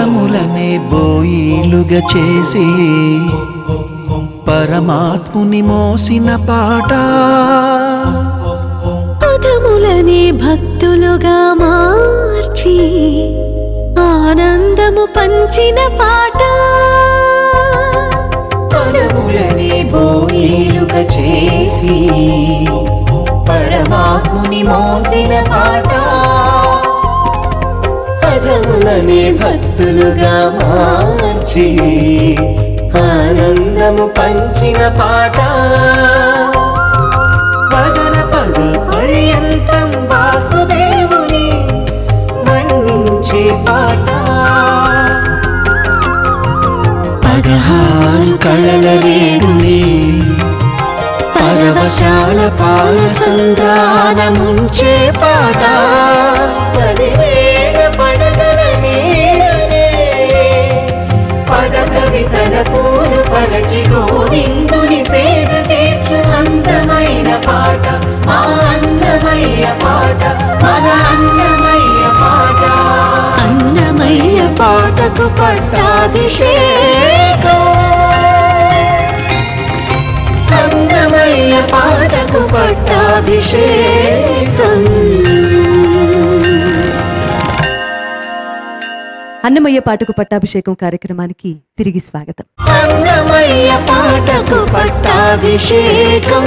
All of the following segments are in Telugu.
పదములనే బోయిలుగా చేసి పరమాత్ముని మోసిన పాట పదములనే భక్తులుగా మార్చి ఆనందము పంచిన పాట పదములనే బోయిలుగా చేసి పరమాత్ముని మోసిన పాట పదములనే భక్తులుగా మార్చి ఆనందము పంచిన పాట పదన పద పర్యంతం వాసుదేవుని వర్ణించే పాట పదహారు కళల రేడుని పరవశాల పాల సంద్రానముంచే పాట పదివేల పడగల నీడనే పద కవితల పూలు పరచి గోవిందుని సేద తీర్చు అందమైన పాట మా అన్నమయ్య పాట మన అన్నమయ్య పాట అన్నమయ్య పాటకు పట్టాభిషేకం అన్నమయ్య పాటకు పట్టాభిషేకం అన్నమయ్య పాటకు పట్టాభిషేకం కార్యక్రమానికి తిరిగి స్వాగతం అన్నమయ్య పాటకు పట్టాభిషేకం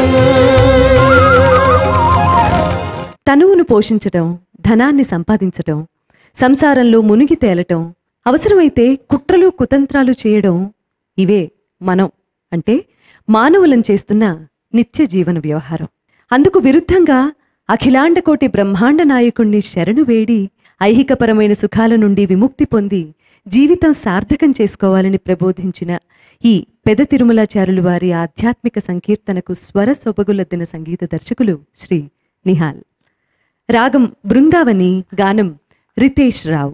తనువును పోషించటం ధనాన్ని సంపాదించటం సంసారంలో మునిగి తేలటం అవసరమైతే కుట్రలు కుతంత్రాలు చేయడం ఇవే మనం అంటే మానవులం చేస్తున్న నిత్య జీవన వ్యవహారం అందుకు విరుద్ధంగా అఖిలాండకోటి బ్రహ్మాండ నాయకుణ్ణి శరణు వేడి ఐహికపరమైన సుఖాల నుండి విముక్తి పొంది జీవితం సార్థకం చేసుకోవాలని ప్రబోధించిన ఈ పెద తిరుమలాచారులు వారి ఆధ్యాత్మిక సంకీర్తనకు స్వర సొబగులద్దిన సంగీత దర్శకులు శ్రీ నిహాల్ రాగం బృందావని గానం రితేష్ రావు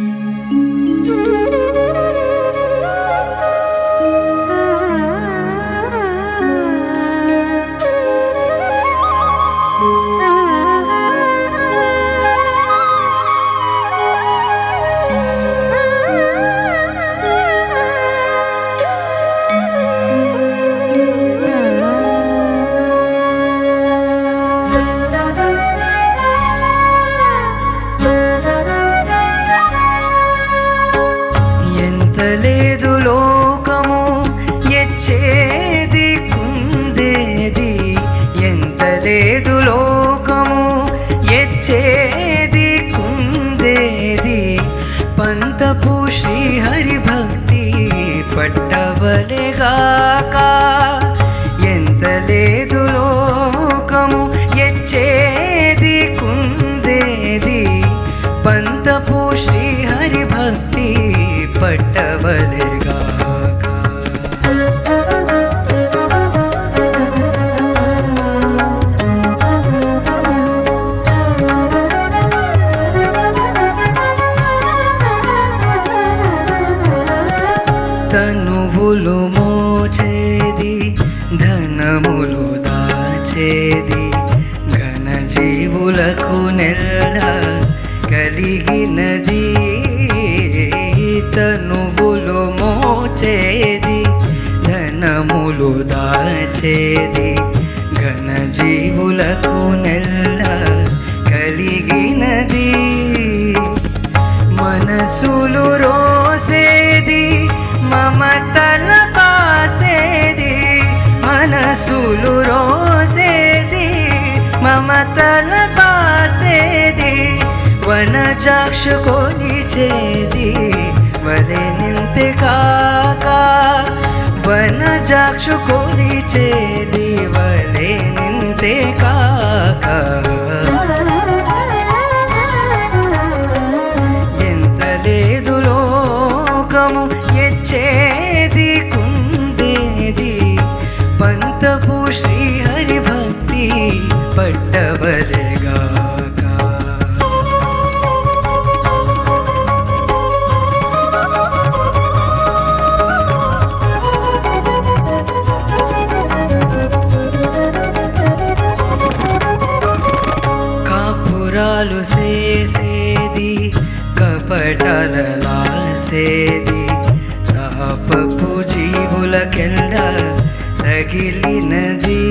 ఎంత లేదు లోకము ఎచ్చేది కుందేది ఎంత లేదు లోకము ఎచ్చేది కుందేది పంతపు శ్రీహరి భక్తి పట్టవలెగాక ఎంత లేదు లోకము ఎచ్చేది కుందేది పంతపు శ్రీహరి భక్తి పట్టవలెగాక తనువులు మోచేది ధనములు దాచేది ఘన జీవులకు నెల్ల కలిగినది తనువులు మోచేది ధనములు దాచేది ఘన జీవులకు నెల్ల కలిగినది మనసులు రోసేది మమతల పాసేది మనసులు రోసేది మమతల పాసేది వనజాక్ష కొలిచేది వలె నింతే కాక వనజాక్ష కొలిచేది వలె నింతే కాక ఎంత లేదు లోకము ఎచ్చేది కుండేది పంతపు శ్రీహరి భక్తి పట్టవలెగాక కాపురాలు చేసేది కపటలలాసేది చేసేది తాపపు జీవులకెల్లా తగిలినది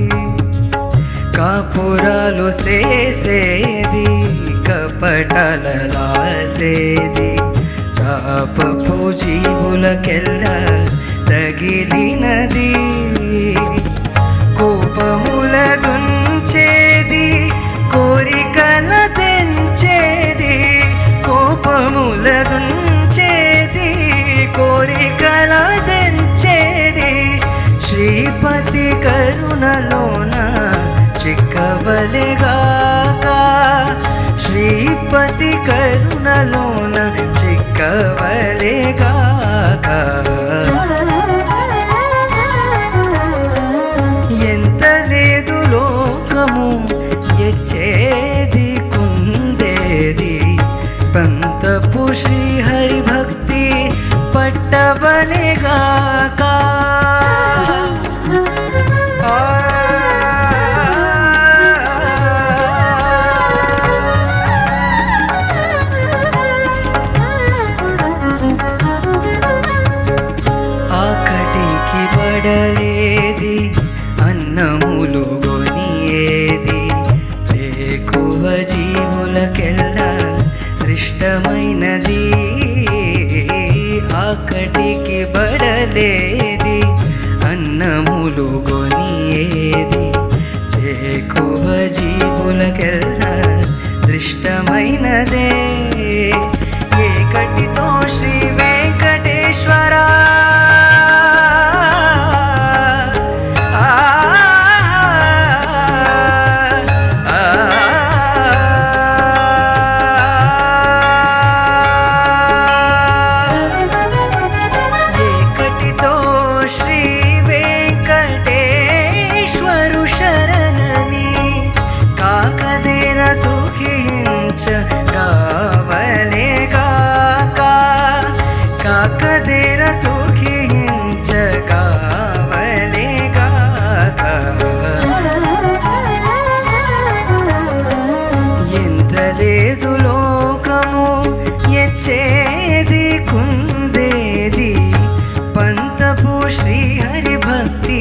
కాపురాలు చేసేది కపటల రాసేది తాపపు జీవులకెల్లా తగిలినది కోపముల దుంచేది కోరికల తెంచేది కోపముల దుంచేది కోరికల తెంచేది శ్రీపతి కరుణలోన చిక్కవలెగాక శ్రీపతి కరుణలోన చిక్కవలెగాక ఎంత లేదు లోకము ఎచ్చేది కుందేది పంతపు శ్రీహరి భక్తి పట్టవలెగాక ఆ. ఆకటికి పడలేది అన్నములు గొనియేది లేకువ జీవులకెల్లా దృష్టమైనది ఆకటికి పడలేది అన్నములు గొనియేది లేకువ జీవులకెల్లా దృష్టమైనదే ఏకటితో శ్రీ వెంకటేశ్వర ఆ, ఆ, ఏకటితో శ్రీ వెంకటేశ్వరు శరణని కాకదేన సుఖించ కావలే కాక కాకదేన సుఖించ కావలే కాక ఎంత లేదు లోకము ఎచ్చేది కుందేది పంతపు శ్రీహరి భక్తి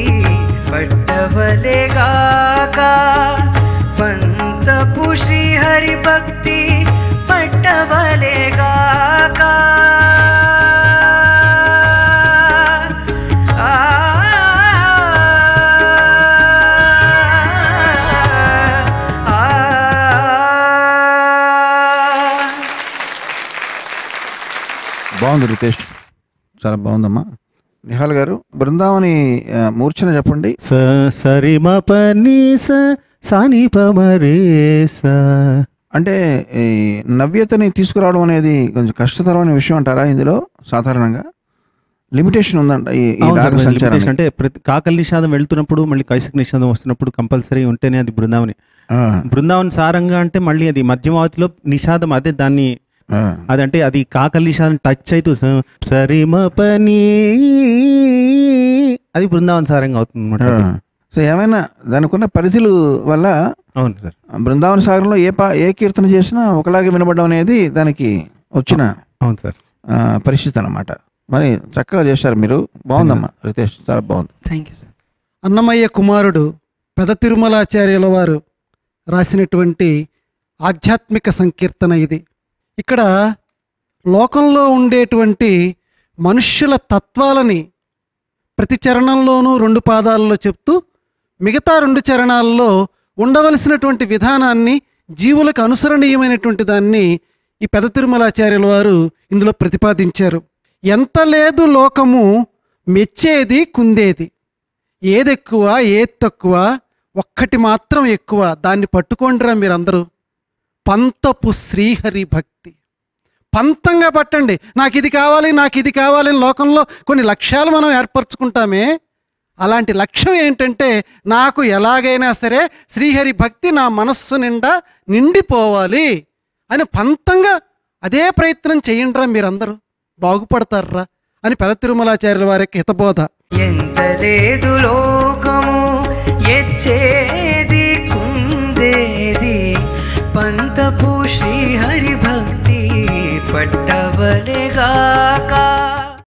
పట్టవలెగాక పంతపు శ్రీహరి భక్తి పట్టవలెగాక ఆ బాగుంది రితేష్ చాలా బాగుందమ్మా నిహాల్ గారు బృందావని ఆ, మూర్ఛన చెప్పండి స సరి మ పని స సాని ప మరే స అంటే ఈ నవ్యతని తీసుకురావడం అనేది కొంచెం కష్టతరమైన విషయం అంటారా ఇందులో సాధారణంగా లిమిటేషన్ ఉందంట ఈ ఈ అవును సార్, రాగ limitation సంచారానికి అంటే ప్రతి కాకల నిషాదం వెళ్తున్నప్పుడు మళ్ళీ కైసిక నిషాదం వస్తున్నప్పుడు కంపల్సరీ ఉంటేనే అది బృందావని ఆ, బృందావన్ సారంగా అంటే మళ్ళీ అది మధ్యమావతిలో నిషాదం అదే దాన్ని ఆ, అదంటే అది కాకల నిషాదం టచ్ అవుతూ స- సరి మ పని అది బృందావన్ సారంగా అవుతుంది ఆ. అనమాట సో ఏమైనా దానికి ఉన్న పరిధులు వల్ల అవును సార్ బృందావన సాగరంలో ఏ పా ఏ కీర్తన చేసినా ఒకలాగే వినబడడం అనేది దానికి వచ్చిన అవును సార్ ఆ, పరిస్థితి అన్నమాట మరి చక్కగా చేశారు మీరు బాగుందమ్మా రితేష్ చాలా బాగుంది థ్యాంక్ యూ సార్ అన్నమయ్య కుమారుడు పెద తిరుమలాచార్యుల వారు రాసినటువంటి ఆధ్యాత్మిక సంకీర్తన ఇది ఇక్కడ లోకంలో ఉండేటువంటి మనుష్యుల తత్వాలని ప్రతి చరణంలోనూ రెండు పాదాలలో చెప్తూ మిగతా రెండు చరణాల్లో ఉండవలసినటువంటి విధానాన్ని జీవులకు అనుసరణీయమైనటువంటి దాన్ని ఈ పెద తిరుమలాచార్యుల వారు ఇందులో ప్రతిపాదించారు ఎంత లేదు లోకము మెచ్చేది కుందేది ఏది ఎక్కువ ఏది తక్కువ ఒక్కటి మాత్రం ఎక్కువ దాన్ని పట్టుకోండిరా మీరందరూ పంతపు శ్రీహరి భక్తి పంతంగా పట్టండి నాకు ఇది కావాలి నాకు ఇది కావాలి అని లోకంలో కొన్ని లక్ష్యాలు మనం ఏర్పరచుకుంటామే అలాంటి లక్ష్యం ఏంటంటే నాకు ఎలాగైనా సరే శ్రీహరి భక్తి నా మనస్సు నిండా నిండిపోవాలి అని పంతంగా అదే ప్రయత్నం చేయండిరా మీరందరూ బాగుపడతారా అని పెద తిరుమలాచార్యుల వారి యొక్క హితబోధ ఎంత లేదు లోకము ఎచ్చేది కుందేది పంతపు శ్రీహరి భక్తి పట్టవలెగా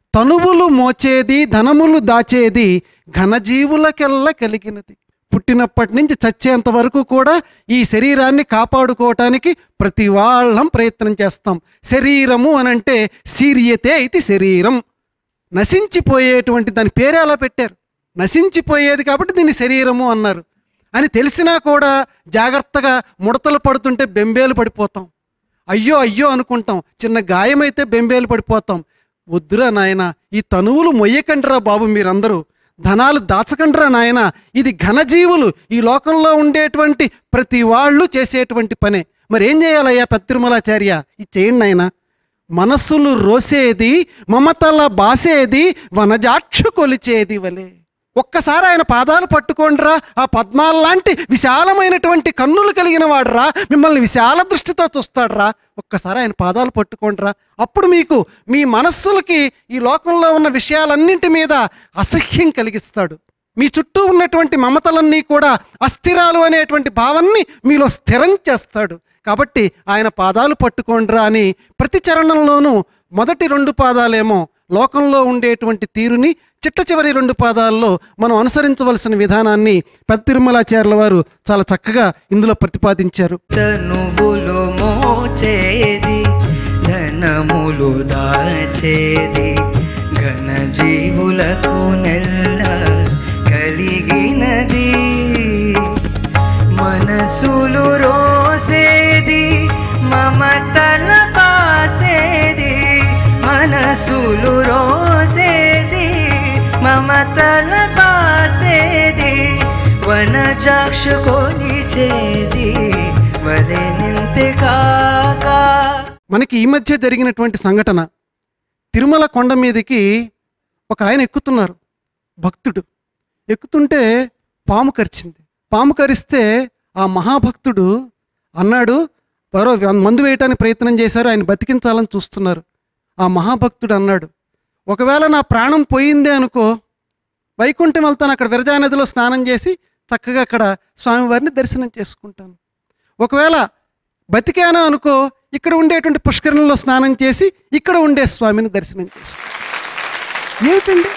తనువులు మోచేది ధనములు దాచేది ఘనజీవులకెల్లా కలిగినది పుట్టినప్పటి నుంచి చచ్చేంత వరకు కూడా ఈ శరీరాన్ని కాపాడుకోవటానికి ప్రతి వాళ్ళం ప్రయత్నం చేస్తాం శరీరము అనంటే సీరియతే అయితే శరీరం నశించిపోయేటువంటి దాని పేరే అలా పెట్టారు నశించిపోయేది కాబట్టి దీన్ని శరీరము అన్నారు అని తెలిసినా కూడా జాగ్రత్తగా ముడతలు పడుతుంటే బెంబేలు పడిపోతాం అయ్యో అయ్యో అనుకుంటాం చిన్న గాయమైతే బెంబేలు పడిపోతాం వద్దురా నాయన ఈ తనువులు మొయ్యకండిరా బాబు మీరందరూ ధనాలు దాచకండిరా నాయన ఇది ఘనజీవులు ఈ లోకంలో ఉండేటువంటి ప్రతి వాళ్ళు చేసేటువంటి పనే మరి ఏం చేయాలయ్యా పెత్తిరుమలాచార్య ఇది చేయండి నాయనా మనస్సులు రోసేది మమతల బాసేది వనజాక్షు కొలిచేది వలే ఒక్కసారి ఆయన పాదాలు పట్టుకోండిరా ఆ పద్మాల్లాంటి విశాలమైనటువంటి కన్నులు కలిగిన వాడురా మిమ్మల్ని విశాల దృష్టితో చూస్తాడురా ఒక్కసారి ఆయన పాదాలు పట్టుకోండిరా అప్పుడు మీకు మీ మనస్సులకి ఈ లోకంలో ఉన్న విషయాలన్నింటి మీద అసహ్యం కలిగిస్తాడు మీ చుట్టూ ఉన్నటువంటి మమతలన్నీ కూడా అస్థిరాలు అనేటువంటి భావాన్ని మీలో స్థిరం చేస్తాడు కాబట్టి ఆయన పాదాలు పట్టుకోండిరా అని ప్రతి చరణంలోనూ మొదటి రెండు పాదాలేమో లోకంలో ఉండేటువంటి తీరుని చిట్ట చివరి రెండు పాదాల్లో మనం అనుసరించవలసిన విధానాన్ని పెద్ద తిరుమలాచార్యుల వారు చాలా చక్కగా ఇందులో ప్రతిపాదించారు తనువులు మోచేది ధనములు దాచేది ఘన జీవులకు నెల్ల కలిగినది మనసులు రోసేది మమతల పాసేది మనసులు రోసేది మమతల పాసేది వనజాక్ష కొలిచేది వలె నింతే కాక మనకి ఈ మధ్య జరిగినటువంటి సంఘటన తిరుమల కొండ మీదకి ఒక ఆయన ఎక్కుతున్నారు భక్తుడు ఎక్కుతుంటే పాము కరిచింది పాము కరిస్తే ఆ మహాభక్తుడు అన్నాడు మరో మందు వేయటానికి ప్రయత్నం చేశారు ఆయన బతికించాలని చూస్తున్నారు ఆ మహాభక్తుడు అన్నాడు ఒకవేళ నా ప్రాణం పోయిందే అనుకో వైకుంఠం వెళ్తాను అక్కడ విరజా నదిలో స్నానం చేసి చక్కగా అక్కడ స్వామివారిని దర్శనం చేసుకుంటాను ఒకవేళ బతికాను అనుకో ఇక్కడ ఉండేటువంటి పుష్కరంలో స్నానం చేసి ఇక్కడ ఉండే స్వామిని దర్శనం చేసుకుంటాను ఏమిటండి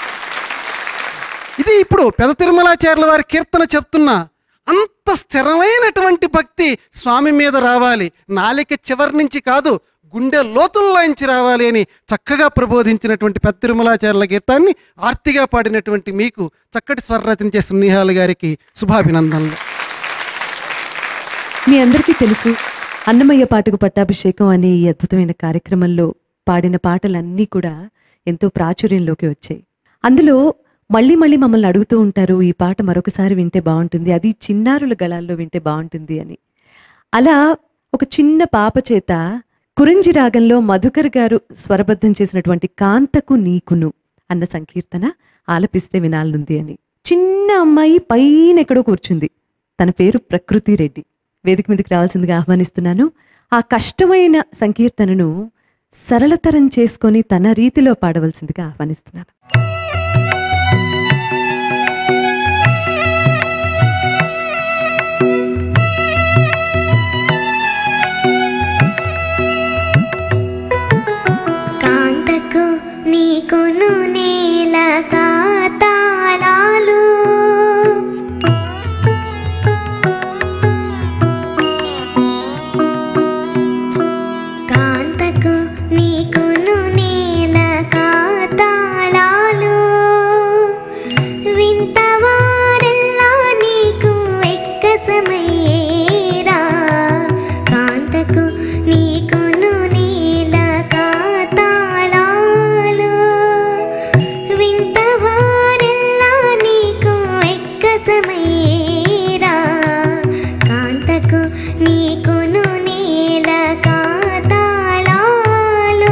ఇది ఇప్పుడు పెద తిరుమలాచార్యుల వారి కీర్తన చెప్తున్నా అంత స్థిరమైనటువంటి భక్తి స్వామి మీద రావాలి నాలిక చివరి నుంచి కాదు గుండె లోతుల్లోంచి రావాలి అని చక్కగా ప్రబోధించినటువంటి పెద్ద తిరుమలాచార్యుల గీతాన్ని ఆర్తిగా పాడినటువంటి మీకు చక్కటి స్వరరచన చేసిన నిహాల్ గారికి శుభాభినందనలు మీ అందరికీ తెలుసు అన్నమయ్య పాటకు పట్టాభిషేకం అనే ఈ అద్భుతమైన కార్యక్రమంలో పాడిన పాటలన్నీ కూడా ఎంతో ప్రాచుర్యంలోకి వచ్చాయి అందులో మళ్ళీ మళ్ళీ మమ్మల్ని అడుగుతూ ఉంటారు ఈ పాట మరొకసారి వింటే బాగుంటుంది అది చిన్నారుల గళాల్లో వింటే బాగుంటుంది అని అలా ఒక చిన్న పాప చేత కురంజి రాగంలో మధుకర్ గారు స్వరబద్ధం చేసినటువంటి కాంతకు నీకును అన్న సంకీర్తన ఆలపిస్తే వినాలనుంది అని చిన్న అమ్మాయి పైన ఎక్కడో కూర్చుంది తన పేరు ప్రకృతి రెడ్డి వేదిక మీదకి రావాల్సిందిగా ఆహ్వానిస్తున్నాను ఆ కష్టమైన సంకీర్తనను సరళతరం చేసుకొని తన రీతిలో పాడవలసిందిగా ఆహ్వానిస్తున్నాను కాంతకు నీకును నేల కాతాళాలు కాంతకు నీకును నేల కాతాళాలు వింతవారెల్లా నీకు వెక్కసమయ్యేరా కాంతకు నీకును నీల కాతాళాలు వింతవారెల్లా నీకు వెక్కసమయ్యేరా కాంతకు నీకును నీల కాతాళాలు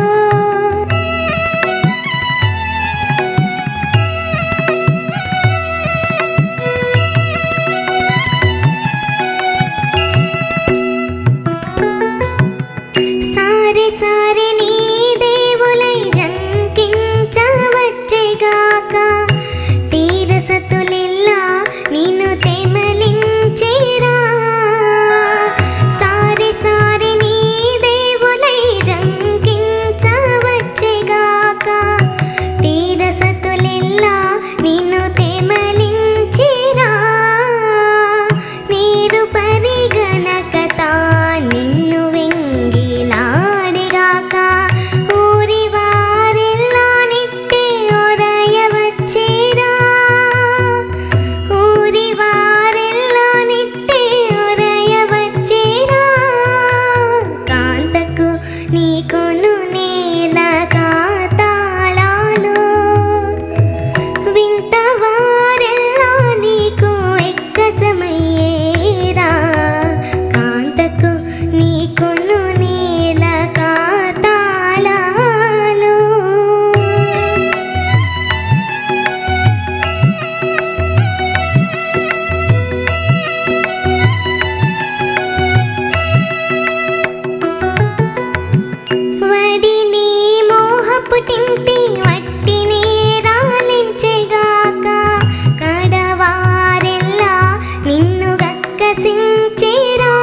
సారి సారి నీ దేవులై జంకించవచ్చెగాక తీరసతులిల్లా నిన్ను తే వెక్కసమయ్యేరా కాంతకు నీకును నేల కాతాళాలు వడిని మోహపు తింటి వట్టిని రాలించెగాక కడవారెల్లా నిన్ను గక్కసించేరా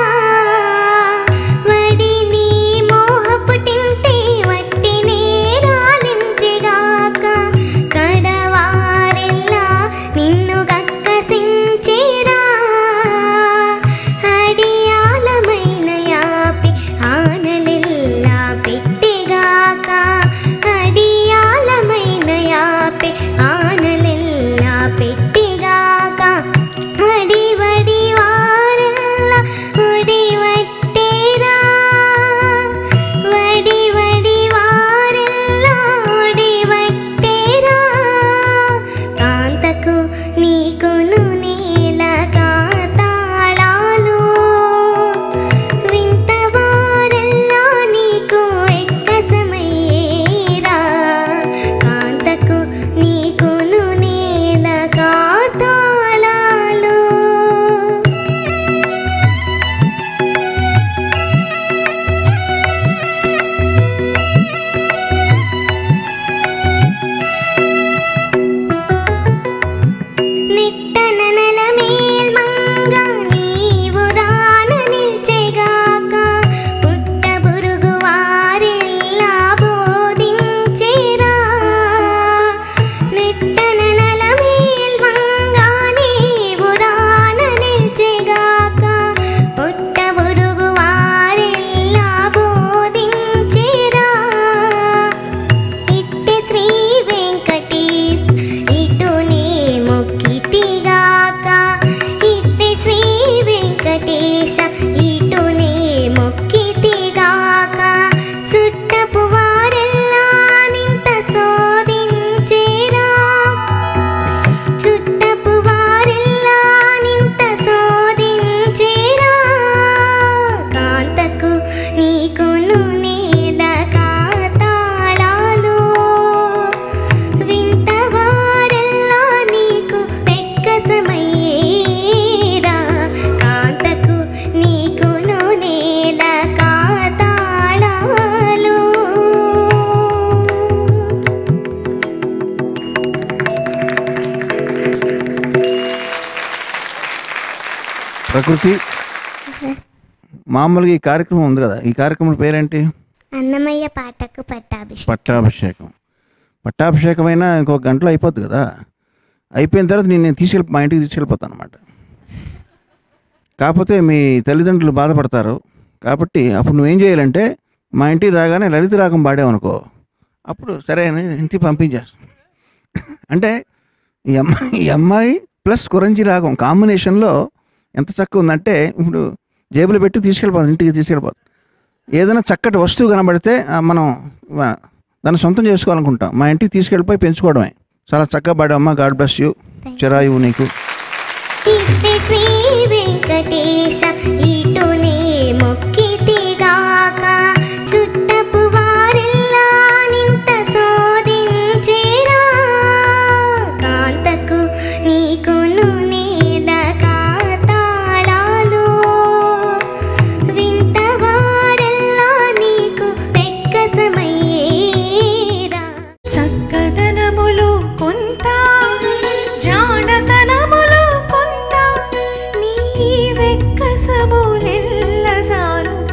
వడిని మోహపు తింటి వట్టిని రాలించెగాక కడవారెల్లా నిన్ను గక్కసించేరా అడియాలమైన యాపి ఆనలెల్లా పెట్టిగాక అడియాలమైన యాపి ఆనలెల్లా పెట్టిగాక వడి వడి వారెల్లా ఉడి వట్టేరా వడి వడి వారెల్లా ఉడి వట్టేరా కాంతకు నీకును నేల కాతాళాలు వింతవారెల్లా నీకు ఎక్కసమయ్యేరా కాంతకు నీకును నేల కాతాళాలు నిట్టననల మేల్మంగ నీవు రాన నిల్చెగాక పుట్టబురుగు వారెల్లా బోధించేరా నిట్టననల మేల్మంగ నీవు రాన నిల్చెగాక పుట్టబురుగు వారెల్లా బోధించేరా ఇట్టి శ్రీ వెంకటేశ్ ఇటునే మొక్కితిగాక ఇట్టి శ్రీ వెంకటేశ ఇటునే మొక్కితిగాక చుట్టపు వారెల్లా నింత శోధించేరా చుట్టపు వారెల్లా నింత శోధించేరా కాంతకు నీకును నేల కాతాళాలు వింతవారెల్లా నీకు వెక్కసమయ్యేరా కాంతకు నీకును నేల కాతాళాలు ప్రకృతి మామూలుగా ఈ కార్యక్రమం ఉంది కదా ఈ కార్యక్రమం పేరేంటి అన్నమయ్య పాటకు పట్టాభిషేకం పట్టాభిషేకం పట్టాభిషేకం అయినా ఇంకొక గంటలో అయిపోద్ది కదా అయిపోయిన తర్వాత నేను నేను తీసుకెళ్ళి మా ఇంటికి తీసుకెళ్ళిపోతాను అనమాట కాకపోతే మీ తల్లిదండ్రులు బాధపడతారు కాబట్టి అప్పుడు నువ్వేం చేయాలంటే మా ఇంటికి రాగానే లలిత రాగం పాడావనుకో అప్పుడు సరే అని ఇంటికి పంపించేస్తాం అంటే ఈ అమ్మాయి ఈ అమ్మాయి ప్లస్ కురంజి రాగం కాంబినేషన్లో ఎంత చక్కగా ఉందంటే ఇప్పుడు జేబులో పెట్టి తీసుకెళ్ళిపోతాం ఇంటికి తీసుకెళ్ళిపోతాం ఏదైనా చక్కటి వస్తువు కనబడితే ఆ, మనం ఆ, దాన్ని సొంతం చేసుకోవాలనుకుంటాం మా ఇంటికి తీసుకెళ్ళిపోయి పెంచుకోవడమే చాలా చక్కగా పాడమ్మా గాడ్ బ్లెస్ యూ చిరాయువు నీకు ఇట్టి శ్రీ వెంకటేశ ఇటునే మొక్కితిగాక చుట్టపు వారెల్లా నింత శోధించేరా కాంతకు నీకును నేల కాతాళాలు వింతవారెల్లా నీకు వెక్కసమయ్యేరా చక్కదనములు కొంత జానతనములు కొంత నీ వెక్కసములెల్ల జాలు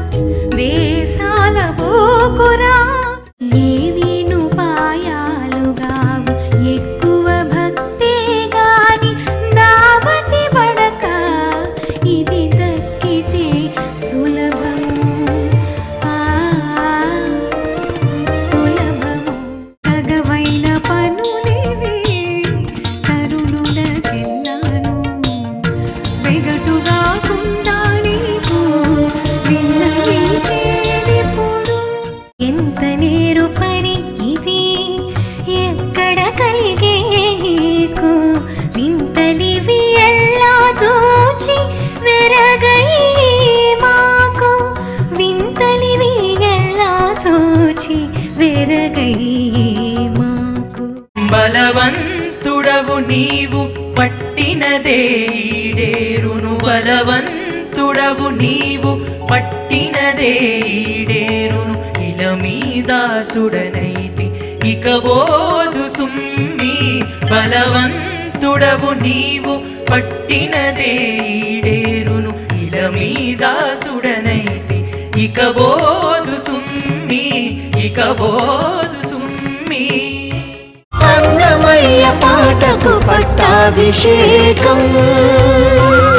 నీవు పట్టినదే ఈడేరును బలవంతుడవు నీవు పట్టినదే ఈడేరును ఇల మీదాసుడనైతి ఇక బోధు సుమ్మి బలవంతుడవు నీవు పట్టినదే ఈడేరును ఇల మీదాసుడనైతి ఇక బోధు సుమ్మి ఇక బోధు సుమ్మి అన్నమయ్య పాటకు పట్టాభిషేకం